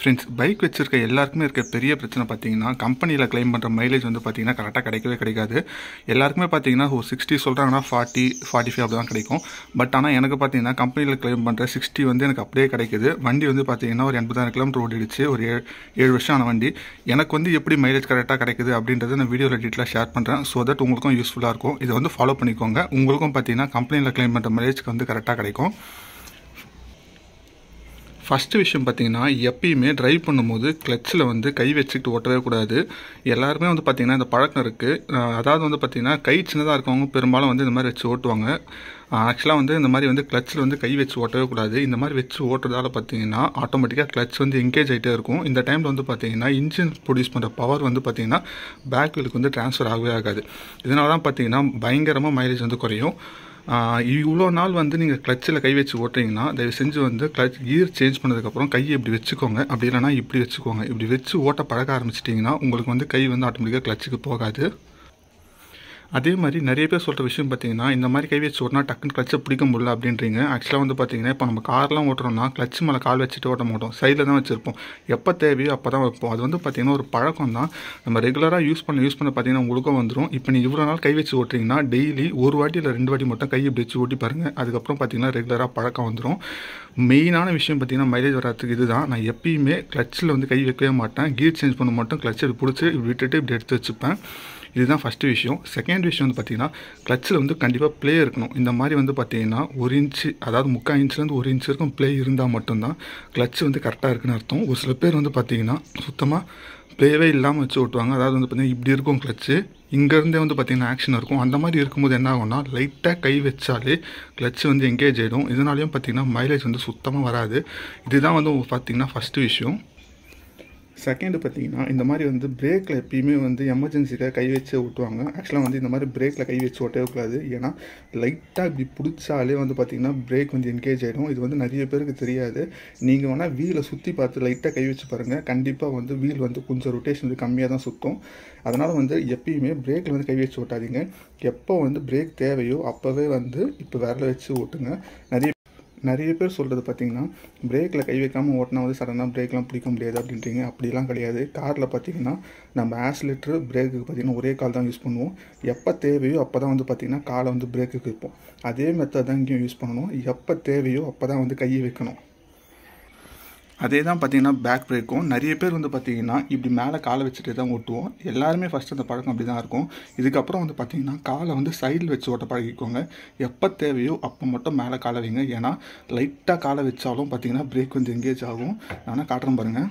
friends bike வச்சிருக்க எல்லாருக்குமே இருக்க பெரிய பிரச்சனை பார்த்தீங்கன்னா கம்பெனியில் க்ளைம் பண்ணுற மைலேஜ் வந்து பார்த்தீங்கன்னா கரெக்டாக கிடைக்கவே கிடைக்காது எல்லாருக்குமே பார்த்தீங்கன்னா ஒரு சிக்ஸ்டி சொல்கிறாங்கன்னா ஃபார்ட்டி ஃபார்ட்டி ஃபைவ் அப்படி தான் கிடைக்கும் பட் ஆனால் எனக்கு பார்த்தீங்கன்னா கம்பெனியில் க்ளைம் பண்ணுற சிக்ஸ்டி வந்து எனக்கு அப்படியே கிடைக்குது வண்டி வந்து பார்த்தீங்கன்னா ஒரு எண்பதாயிரம் கிலோமீட்டர் ஓடிடுச்சு ஒரு ஏழு ஏழு வருஷம் ஆன வண்டி எனக்கு வந்து எப்படி மைலேஜ் கரெக்டாக கிடைக்குது அப்படின்றத நான் வீடியோவில் டீட்டெயிலாக ஷேர் பண்ணுறேன் ஸோ தட் உங்களுக்கும் யூஸ்ஃபுல்லாக இருக்கும் இதை வந்து ஃபாலோ பண்ணிக்கோங்க உங்களுக்கும் பார்த்தீங்கன்னா கம்பெனியில் க்ளைம் பண்ணுற மைலேஜ்க்கு வந்து கரெக்டாக கிடைக்கும் ஃபஸ்ட்டு விஷயம் பார்த்தீங்கன்னா எப்பயுமே ட்ரைவ் பண்ணும்போது கிளச்சில் வந்து கை வச்சுக்கிட்டு ஓட்டவே கூடாது எல்லாருமே வந்து பார்த்திங்கன்னா இந்த பழக்கம் இருக்குது அதாவது வந்து பார்த்திங்கன்னா கை சின்னதாக இருக்கவங்க பெரும்பாலும் வந்து இந்த மாதிரி வச்சு ஓட்டுவாங்க ஆக்சுவலாக வந்து இந்த மாதிரி வந்து கிளச்சில் வந்து கை வச்சு ஓட்டவே கூடாது இந்த மாதிரி வச்சு ஓட்டுறதால பார்த்தீங்கன்னா ஆட்டோமேட்டிக்காக கிளச் வந்து எங்கேஜ் ஆகிட்டே இருக்கும் இந்த டைமில் வந்து பார்த்தீங்கன்னா இன்ஜின் ப்ரொடியூஸ் பண்ணுற பவர் வந்து பார்த்தீங்கன்னா பேக் வீலுக்கு வந்து ட்ரான்ஸ்ஃபர் ஆகவே ஆகாது இதனால தான் பார்த்தீங்கன்னா பயங்கரமாக மைலேஜ் வந்து குறையும் இவ்வளோ நாள் வந்து நீங்கள் கிளச்சில் கை வச்சு ஓட்டுறீங்கன்னா தயவு செஞ்சு வந்து கிளச் கியர் சேஞ்ச் பண்ணதுக்கப்புறம் கையை இப்படி வச்சுக்கோங்க அப்படி இல்லைனா இப்படி வச்சுக்கோங்க இப்படி வச்சு ஓட்ட பழக ஆரம்பிச்சிட்டிங்கன்னா உங்களுக்கு வந்து கை வந்து ஆட்டோமேட்டிக்காக கிளச்சுக்கு போகாது அதே மாதிரி நிறைய பேர் சொல்கிற விஷயம் பார்த்தீங்கன்னா இந்த மாதிரி கை வச்சு ஓட்டினா டக்குன்னு கிளச்சை பிடிக்க முடியல அப்படின்றீங்க ஆக்சுவலாக வந்து பார்த்தீங்கன்னா இப்போ நம்ம கார்லாம் ஓட்டுறோம்னா கிளச் மேலே கால் வச்சுட்டு ஓட்ட மாட்டோம் சைடில் தான் வச்சுருப்போம் எப்போ தேவையோ அப்போ தான் வைப்போம் அது வந்து பார்த்தீங்கன்னா ஒரு பழக்கம் தான் நம்ம ரெகுலராக யூஸ் பண்ண யூஸ் பண்ண பார்த்தீங்கன்னா உங்களுக்கும் வந்துடும் இப்போ நீங்கள் இவ்வளோ நாள் கை வச்சு ஓட்டுறீங்கன்னா டெய்லி ஒரு வாட்டி இல்லை ரெண்டு வாட்டி மட்டும் கை இப்படி வச்சு ஓட்டி பாருங்கள் அதுக்கப்புறம் பார்த்தீங்கன்னா ரெகுலராக பழக்கம் வந்துடும் மெயினான விஷயம் பார்த்தீங்கன்னா மைலேஜ் வராதுக்கு இதுதான் நான் எப்பயுமே கிளச்சில் வந்து கை வைக்கவே மாட்டேன் கீர் சேஞ்ச் பண்ண மாட்டோம் கிளச்சை இப்படி பிடிச்சி இப்படி விட்டுட்டு இப்படி எடுத்து வச்சுப்பேன் இதுதான் ஃபஸ்ட்டு விஷயம் செகண்ட் விஷயம் வந்து பார்த்தீங்கன்னா கிளச்சில் வந்து கண்டிப்பாக ப்ளே இருக்கணும் இந்த மாதிரி வந்து பார்த்தீங்கன்னா ஒரு இன்ச்சு அதாவது முக்கால் இன்ச்லேருந்து ஒரு இன்ச் வரைக்கும் ப்ளே இருந்தால் மட்டும்தான் கிளச் வந்து கரெக்டாக இருக்குன்னு அர்த்தம் ஒரு சில பேர் வந்து பார்த்தீங்கன்னா சுத்தமாக ப்ளேவே இல்லாமல் வச்சு ஓட்டுவாங்க அதாவது வந்து பார்த்தீங்கன்னா இப்படி இருக்கும் கிளச்சு இங்கேருந்தே வந்து பார்த்திங்கன்னா ஆக்ஷன் இருக்கும் அந்த மாதிரி இருக்கும்போது என்ன ஆகும்னா லைட்டாக கை வச்சாலே கிளச்சு வந்து எங்கேஜ் ஆகிடும் இதனாலையும் பார்த்திங்கன்னா மைலேஜ் வந்து சுத்தமாக வராது இதுதான் வந்து பார்த்திங்கன்னா ஃபஸ்ட்டு விஷயம் செகண்டு பார்த்தீங்கன்னா இந்த மாதிரி வந்து பிரேக்கில் எப்பயுமே வந்து எமர்ஜென்சிக்காக கை வச்சு ஓட்டுவாங்க ஆக்சுவலாக வந்து இந்த மாதிரி பிரேக்கில் கை வச்சு ஓட்டவே கூடாது ஏன்னா லைட்டாக இப்படி பிடிச்சாலே வந்து பார்த்திங்கன்னா பிரேக் வந்து என்கேஜ் ஆகிடும் இது வந்து நிறைய பேருக்கு தெரியாது நீங்கள் வேணால் வீலை சுற்றி பார்த்து லைட்டாக கை வச்சு பாருங்கள் கண்டிப்பாக வந்து வீல் வந்து கொஞ்சம் ரொட்டேஷன் வந்து கம்மியாக தான் சுற்றும் அதனால் வந்து எப்பயுமே பிரேக்கில் வந்து கை வச்சு ஓட்டாதீங்க எப்போ வந்து பிரேக் தேவையோ அப்போவே வந்து இப்போ விரல வச்சு ஓட்டுங்க நிறைய நிறைய பேர் சொல்கிறது பார்த்தீங்கன்னா பிரேக்கில் கை வைக்காமல் ஓட்டினா வந்து சடனாக பிரேக்லாம் பிடிக்க முடியாது அப்படின்றீங்க அப்படிலாம் கிடையாது காரில் பார்த்தீங்கன்னா நம்ம ஆக்சிலேட்டர் பிரேக்குக்கு பார்த்தீங்கன்னா ஒரே கால் தான் யூஸ் பண்ணுவோம் எப்போ தேவையோ அப்போ தான் வந்து பார்த்திங்கன்னா காலை வந்து பிரேக்குக்கு வைப்போம் அதே மெத்தட் தான் இங்கேயும் யூஸ் பண்ணணும் எப்போ தேவையோ அப்போ தான் வந்து கையை வைக்கணும் அதே தான் பார்த்தீங்கன்னா பேக் பிரேக்கும் நிறைய பேர் வந்து பார்த்தீங்கன்னா இப்படி மேலே காலை வச்சுட்டு தான் ஓட்டுவோம் எல்லாருமே ஃபஸ்ட் அந்த பழக்கம் அப்படி தான் இருக்கும் இதுக்கப்புறம் வந்து பார்த்தீங்கன்னா காலை வந்து சைடில் வச்சு ஓட்ட பழகிக்கோங்க எப்போ தேவையோ அப்போ மட்டும் மேலே காலை வைங்க ஏன்னா லைட்டாக காலை வச்சாலும் பார்த்தீங்கன்னா பிரேக் வந்து எங்கேஜ் ஆகும் நானும் காட்டுறேன் பாருங்கள்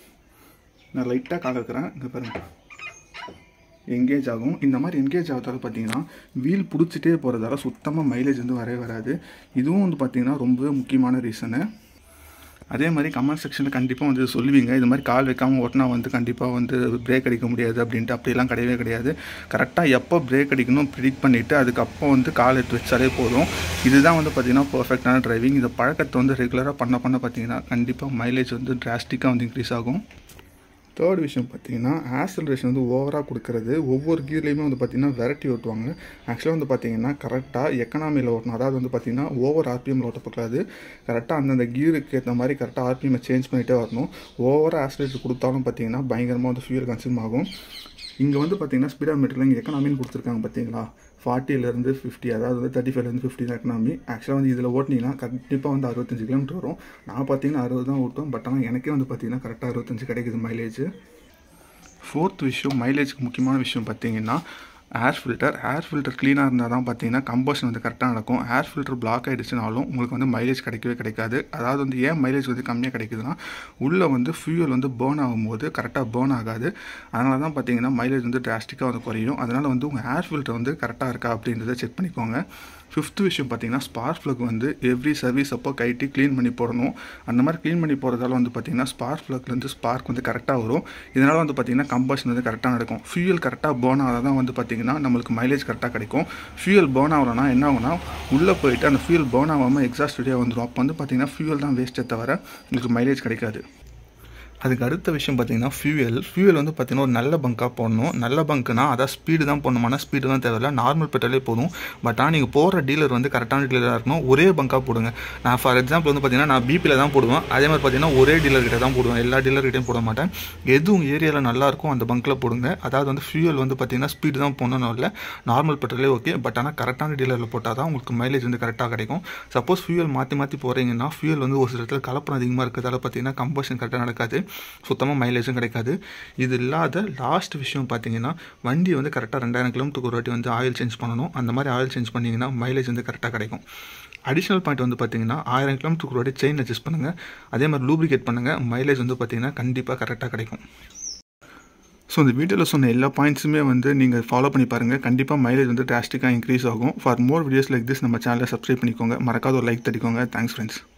நான் லைட்டாக காலை வைக்கிறேன் இங்கே பாருங்கள் எங்கேஜ் ஆகும் இந்த மாதிரி என்கேஜ் ஆகிறதால பார்த்தீங்கன்னா வீல் பிடிச்சிட்டே போகிறதால சுத்தமாக மைலேஜ் வந்து வரவே வராது இதுவும் வந்து பார்த்திங்கன்னா ரொம்ப முக்கியமான ரீசனு அதே மாதிரி கமெண்ட் செக்ஷனில் கண்டிப்பாக வந்து சொல்லுவீங்க இது மாதிரி கால் வைக்காமல் ஓட்டினா வந்து கண்டிப்பாக வந்து பிரேக் அடிக்க முடியாது அப்படின்ட்டு அப்படிலாம் கிடையவே கிடையாது கரெக்டாக எப்போ பிரேக் அடிக்கணும் ப்ரிடிக்ட் பண்ணிவிட்டு அதுக்கப்புறம் வந்து கால் எடுத்து வச்சாலே போதும் இதுதான் வந்து பார்த்திங்கன்னா பர்ஃபெக்டான டிரைவிங் இந்த பழக்கத்தை வந்து ரெகுலராக பண்ண பண்ண பார்த்தீங்கன்னா கண்டிப்பாக மைலேஜ் வந்து டிராஸ்டிக்காக வந்து இன்க்ரீஸ் ஆகும் தேர்ட் விஷயம் பார்த்தீங்கன்னா ஆக்சலரேஷன் வந்து ஓவராக கொடுக்குறது ஒவ்வொரு கீர்லேயுமே வந்து பார்த்திங்கன்னா வெரைட்டி ஓட்டுவாங்க ஆக்சுவலாக வந்து பார்த்திங்கன்னா கரெக்டாக எக்கனாமியில் ஓட்டணும் அதாவது வந்து பார்த்திங்கன்னா ஓவர் ஆர்பிஎம்மில் ஓட்டக்கூடாது கரெக்டாக அந்தந்த கீருக்கு ஏற்ற மாதிரி கரெக்டாக ஆர்பிஎம்மை சேஞ்ச் பண்ணிகிட்டே வரணும் ஓவராக ஆக்சலேட்டர் கொடுத்தாலும் பார்த்திங்கன்னா பயங்கரமாக வந்து ஃபியூல் கன்சியூம் ஆகும் இங்கே வந்து பார்த்திங்கன்னா ஸ்பீடா மீட்டரில் இங்கே எக்கனாமின்னு கொடுத்துருக்காங்க பார்த்தீங்களா ஃபார்ட்டிலேருந்து ஃபிஃப்டி அதாவது வந்து தேர்ட்டி ஃபைவ்லேருந்து ஃபிஃப்டி தான் எக்கனாமி ஆக்சுவலாக வந்து இதில் ஓட்டினீங்கன்னா கண்டிப்பாக வந்து அறுபத்தஞ்சு கிலோமீட்டர் வரும் நான் பார்த்தீங்கன்னா அறுபது தான் ஓட்டும் பட் ஆனால் எனக்கே வந்து பார்த்தீங்கன்னா கரெக்டாக அறுபத்தஞ்சு கிடைக்குது மைலேஜ் ஃபோர்த் விஷயம் மைலேஜ்க்கு முக்கியமான விஷயம் பார்த்தீங்கன்னா ஏர் ஃபில்டர் ஏர் ஃபில்டர் க்ளீனாக இருந்தால் தான் பார்த்தீங்கன்னா கம்பஷன் வந்து கரெக்டாக நடக்கும் ஏர் ஃபில்டர் பிளாக் ஆகிடுச்சுனாலும் உங்களுக்கு வந்து மைலேஜ் கிடைக்கவே கிடைக்காது அதாவது வந்து ஏன் மைலேஜ் வந்து கம்மியாக கிடைக்குதுன்னா உள்ளே வந்து ஃபியூல் வந்து பேர்ன் ஆகும்போது கரெக்டாக பேர்ன் ஆகாது அதனால தான் பார்த்தீங்கன்னா மைலேஜ் வந்து டிராஸ்டிக்காக வந்து குறையும் அதனால் வந்து உங்கள் ஏர் ஃபில்டர் வந்து கரெக்டாக இருக்கா அப்படின்றத செக் பண்ணிக்கோங்க ஃபிஃப்த் விஷயம் பார்த்தீங்கன்னா ஸ்பார்க் ப்ளக் வந்து எவ்ரி சர்வீஸ் அப்போ கைட்டி க்ளீன் பண்ணி போடணும் அந்த மாதிரி க்ளீன் பண்ணி போகிறதால வந்து பார்த்தீங்கன்னா ஸ்பார்க் ப்ளக்லேருந்து ஸ்பார்க் வந்து கரெக்டாக வரும் இதனால் வந்து பார்த்தீங்கன்னா கம்பஷன் வந்து கரெக்டாக நடக்கும் ஃபியூல் கரெக்டாக பேர்ன் ஆனால் தான் வந்து பார்த்தீங்கன்னா நம்மளுக்கு மைலேஜ் கரெக்டாக கிடைக்கும் ஃபியூல் பேர்ன் ஆகலைன்னா என்ன ஆகும்னா உள்ளே போயிட்டு அந்த ஃபியூல் பேர்ன் ஆகாமல் எக்ஸாஸ்ட் வெளியே வந்துடும் அப்போ வந்து பார்த்தீங்கன்னா ஃபியூல் தான் வேஸ்ட்டே தவிர உங்களுக்கு மைலேஜ் கிடைக்காது அதுக்கு அடுத்த விஷயம் பார்த்தீங்கன்னா ஃபியூயல் ஃபியூயல் வந்து பார்த்தீங்கன்னா ஒரு நல்ல பங்காக போடணும் நல்ல பங்க்னா அதான் ஸ்பீடு தான் போடணுமானா ஸ்பீடு தான் தேவையில்ல நார்மல் பெட்ரோலே போதும் பட் ஆனால் நீங்கள் போடுற டீலர் வந்து கரெக்டான டீலராக இருக்கணும் ஒரே பங்காக போடுங்க நான் ஃபார் எக்ஸாம்பிள் வந்து பார்த்தீங்கன்னா நான் பிபியில் தான் போடுவேன் அதே மாதிரி பார்த்தீங்கன்னா ஒரே டீலர்கிட்ட தான் போடுவேன் எல்லா டீலர்கிட்டையும் போட மாட்டேன் எதுவும் ஏரியாவில் நல்லா இருக்கும் அந்த பங்க்கில் போடுங்க அதாவது வந்து ஃபியூயல் வந்து பார்த்தீங்கன்னா ஸ்பீடு தான் போடணும் இல்லை நார்மல் பெட்ரோலே ஓகே பட் ஆனால் கரெக்டான டீலரில் போட்டால் தான் உங்களுக்கு மைலேஜ் வந்து கரெக்டாக கிடைக்கும் சப்போஸ் ஃபியூயல் மாற்றி மாற்றி போகிறீங்கன்னா ஃபியூயல் வந்து ஒரு சில இடத்துல கலப்படம் அதிகமாக இருக்கிறதால பார்த்தீங்கன்னா கம்பஷன் கரெக்டாக நடக்காது சுத்தமாக மைலேஜும் கிடைக்காது இது இல்லாத லாஸ்ட் விஷயம் பார்த்தீங்கன்னா வண்டி வந்து கரெக்டாக ரெண்டாயிரம் கிலோமீட்டருக்கு ஒரு வாட்டி வந்து ஆயில் சேஞ்ச் பண்ணணும் அந்த மாதிரி ஆயில் சேஞ்ச் பண்ணிங்கன்னா மைலேஜ் வந்து கரெக்டாக கிடைக்கும் அடிஷ்னல் பாயிண்ட் வந்து பார்த்தீங்கன்னா ஆயிரம் கிலோமீட்டருக்கு ஒரு வாட்டி செயின் அட்ஜஸ்ட் பண்ணுங்கள் அதே மாதிரி லூப்ரிகேட் பண்ணுங்கள் மைலேஜ் வந்து பார்த்தீங்கன்னா கண்டிப்பாக கரெக்டாக கிடைக்கும் ஸோ இந்த வீடியோவில் சொன்ன எல்லா பாயிண்ட்ஸுமே வந்து நீங்கள் ஃபாலோ பண்ணி பாருங்கள் கண்டிப்பாக மைலேஜ் வந்து டிராஸ்டிக்காக இன்க்ரீஸ் ஆகும் for more videos like this நம்ம சேனலை சப்ஸ்கிரைப் பண்ணிக்கோங்க மறக்காத ஒரு லைக் தட்டிக்கோங்க தேங்க்ஸ் ஃப்ரெண்ட்ஸ்